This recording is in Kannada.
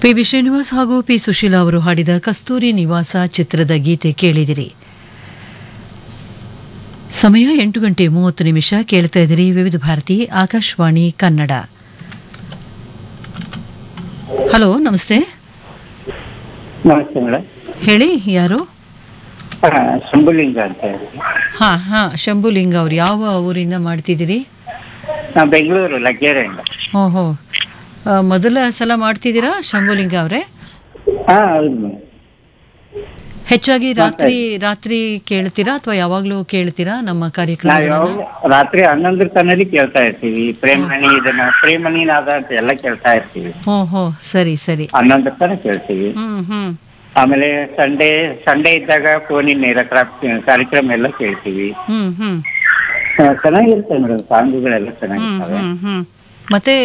ಪಿ ವಿ ಶ್ರೀನಿವಾಸ್ ಹಾಗೂ ಪಿ ಸುಶೀಲಾ ಅವರು ಹಾಡಿದ ಕಸ್ತೂರಿ ನಿವಾಸ ಚಿತ್ರದ ಗೀತೆ ಕೇಳಿದಿರಿ ಸಮಯ ಎಂಟು ಗಂಟೆ ಮೂವತ್ತು ನಿಮಿಷ ಕೇಳ್ತಾ ಇದ್ದೀರಿ ವಿವಿಧ ಭಾರತಿ ಆಕಾಶವಾಣಿ ಕನ್ನಡ ಹಲೋ ನಮಸ್ತೆ ನಮಸ್ತೆ ಮೇಡಮ್ ಹೇಳಿ ಯಾರು ಶಂಭುಲಿಂಗ ಅಂತ ಹೇಳಿ ಹಾ ಹಾ ಶಂಭುಲಿಂಗ ಅವ್ರು ಯಾವ ಊರಿಂದ ಮಾಡ್ತಿದ್ದೀರಿ ನಾ ಬೆಂಗಳೂರು ಲಗ್ಗೆರೆಯಿಂದ ಓಹೋ ಆ, ಮೊದಲ ಸಲ ಮಾಡ್ತಿದ್ದೀರಾ ಶಂಭುಲಿಂಗ ಅವರೇ ಹಾ ಹೌದು ಮೇಡಮ್ ಹೆಚ್ಚಾಗಿ ರಾತ್ರಿ ರಾತ್ರಿ ಕೇಳ್ತೀರಾ ಅಥವಾ ಯಾವಾಗ್ಲೂ ಕೇಳ್ತೀರಾ ನಮ್ಮ ನಾವ್ ಕಾರ್ಯಕ್ರಮ ಯಾವಾಗ ರಾತ್ರಿ ಹನ್ನೊಂದರ ತನದಲ್ಲಿ ಕೇಳ್ತಾ ಇರ್ತೀವಿ ಪ್ರೇಮಣಿ ಇದನ್ನ ಪ್ರೇಮಣಿ ನಾದ ಅಂತ ಎಲ್ಲ ಕೇಳ್ತಾ ಇರ್ತೀವಿ ಹೋ ಹೋ ಸರಿ ಸರಿ ಹನ್ನೊಂದರ ತನಕ ಕೇಳ್ತೀವಿ ಹ್ಮ್ ಹ್ಮ್ ಆಮೇಲೆ ಸಂಡೇ ಸಂಡೇ ಇದ್ದಾಗ ಫೋನಿನ ನೇರ ಕ್ರಾ- ಕಾರ್ಯಕ್ರಮ ಎಲ್ಲ ಕೇಳ್ತೀವಿ ಹ್ಮ್ ಹ್ಮ್ ಆ, ಚೆನ್ನಾಗಿರುತ್ತೆ ಮೇಡಮ್ ಸಾಂಗುಗಳೆಲ್ಲ ಹ್ಮ್ ಚೆನ್ನಾಗಿರ್ತವೆ ಹ್ಮ್ ಹ್ಮ್ ಮತ್ತೆ